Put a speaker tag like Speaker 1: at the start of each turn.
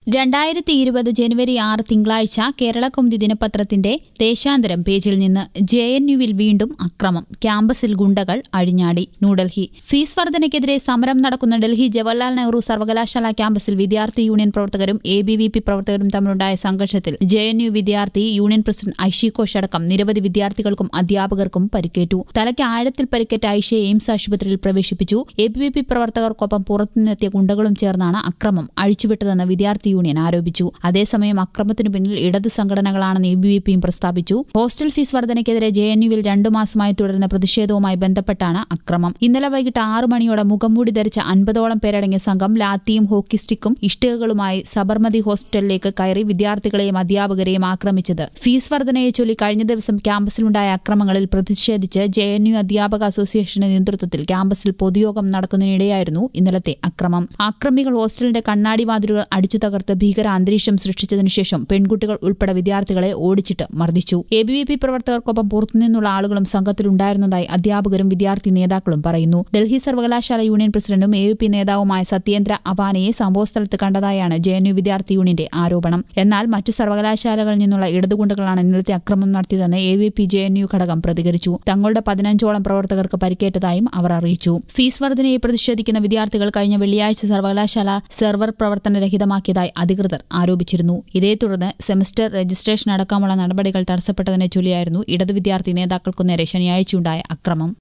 Speaker 1: രണ്ടായിരത്തി ഇരുപത് ജനുവരി ആറ് തിങ്കളാഴ്ച കേരളകൗമുദി ദിനപത്രത്തിന്റെ ദേശാന്തരം പേജിൽ നിന്ന് ജെ എൻ യുവിൽ വീണ്ടും അക്രമം ക്യാമ്പസിൽ ഗുണ്ടകൾ അഴിഞ്ഞാടി ന്യൂഡൽഹി ഫീസ് വർധനയ്ക്കെതിരെ സമരം നടക്കുന്ന ഡൽഹി ജവഹർലാൽ നെഹ്റു സർവകലാശാല ക്യാമ്പസിൽ വിദ്യാർത്ഥി യൂണിയൻ പ്രവർത്തകരും എ ബി വി പി പ്രവർത്തകരും തമ്മിലുണ്ടായ സംഘർഷത്തിൽ ജെ എൻ യു വിദ്യാർത്ഥി യൂണിയൻ പ്രസിഡന്റ് ഐഷി ഘോഷ് അടക്കം നിരവധി വിദ്യാർത്ഥികൾക്കും അധ്യാപകർക്കും പരിക്കേറ്റു തലയ്ക്ക് ആഴത്തിൽ പരിക്കേറ്റ ഐഷയെ എയിംസ് ആശുപത്രിയിൽ പ്രവേശിപ്പിച്ചു എ ബി വി പി പ്രവർത്തകർക്കൊപ്പം പുറത്തുനിന്നെത്തിയ ഗുണ്ടകളും ചേർന്നാണ് അക്രമം അഴിച്ചുവിട്ടതെന്ന് വിദ്യാർത്ഥി യൂണിയൻ ആരോപിച്ചു അതേസമയം അക്രമത്തിനു പിന്നിൽ ഇടതു സംഘടനകളാണെന്ന് എ ബി വി പിയും പ്രസ്താവിച്ചു ഹോസ്റ്റൽ ഫീസ് വർധനയ്ക്കെതിരെ ജെ എൻ യുവിൽ രണ്ടു മാസമായി തുടരുന്ന പ്രതിഷേധവുമായി ബന്ധപ്പെട്ടാണ് അക്രമം ഇന്നലെ വൈകിട്ട് ആറ് മണിയോടെ മുഖംമൂടി ധരിച്ച അൻപതോളം പേരടങ്ങിയ സംഘം ലാത്തിയും ഹോക്കി സ്റ്റിക്കും ഇഷ്ടികകളുമായി സബർമതി ഹോസ്പിറ്റലിലേക്ക് കയറി വിദ്യാർത്ഥികളെയും അധ്യാപകരെയും ആക്രമിച്ചത് ഫീസ് വർധനയെ ചൊല്ലി കഴിഞ്ഞ ദിവസം ക്യാമ്പസിലുണ്ടായ അക്രമങ്ങളിൽ പ്രതിഷേധിച്ച് ജെ എൻ യു അധ്യാപക അസോസിയേഷന്റെ നേതൃത്വത്തിൽ ക്യാമ്പസിൽ പൊതുയോഗം നടക്കുന്നതിനിടെയായിരുന്നു ഇന്നലത്തെ അക്രമം ആക്രമികൾ ഹോസ്റ്റലിന്റെ കണ്ണാടി വാതിലുകൾ അടിച്ചു തകർത്ത് ഭീകര അന്തരീക്ഷം സൃഷ്ടിച്ചതിനു ശേഷം പെൺകുട്ടികൾ ഉൾപ്പെടെ വിദ്യാർത്ഥികളെ ഓടിച്ചിട്ട് മർദ്ദിച്ചു എ ബി വി പി പ്രവർത്തകർക്കൊപ്പം പുറത്തുനിന്നുള്ള ആളുകളും സംഘത്തിലുണ്ടായിരുന്നതായി അധ്യാപകരും വിദ്യാർത്ഥി നേതാക്കളും പറയുന്നു ഡൽഹി സർവകലാശാല യൂണിയൻ പ്രസിഡന്റും എ പി നേതാവുമായ സത്യേന്ദ്ര അവാനയെ സംഭവസ്ഥലത്ത് കണ്ടതായാണ് ജെ എൻ യു വിദ്യാർത്ഥി യൂണിയന്റെ ആരോപണം എന്നാൽ മറ്റു സർവകലാശാലകളിൽ നിന്നുള്ള ഇടതുകൊണ്ടുകളാണ് ഇന്നലത്തെ അക്രമം നടത്തിയതെന്ന് A V P J N U ഘടകം പ്രതികരിച്ചു തങ്ങളുടെ പതിനഞ്ചോളം പ്രവർത്തകർക്ക് പരിക്കേറ്റതായും അവർ അറിയിച്ചു ഫീസ് വർധനയെ പ്രതിഷേധിക്കുന്ന വിദ്യാർത്ഥികൾ കഴിഞ്ഞ വെള്ളിയാഴ്ച സർവകലാശാല സെർവർ പ്രവർത്തനരഹിതമാക്കിയതായി അധികൃതർ ആരോപിച്ചിരുന്നു ഇതേ തുടർന്ന് സെമസ്റ്റർ രജിസ്ട്രേഷൻ അടക്കമുള്ള നടപടികൾ തടസ്സപ്പെട്ടതിനെ ചൊല്ലിയായിരുന്നു ഇടതു വിദ്യാർത്ഥി നേതാക്കൾക്കു നേരെ ശനിയാഴ്ചയുണ്ടായ അക്രമം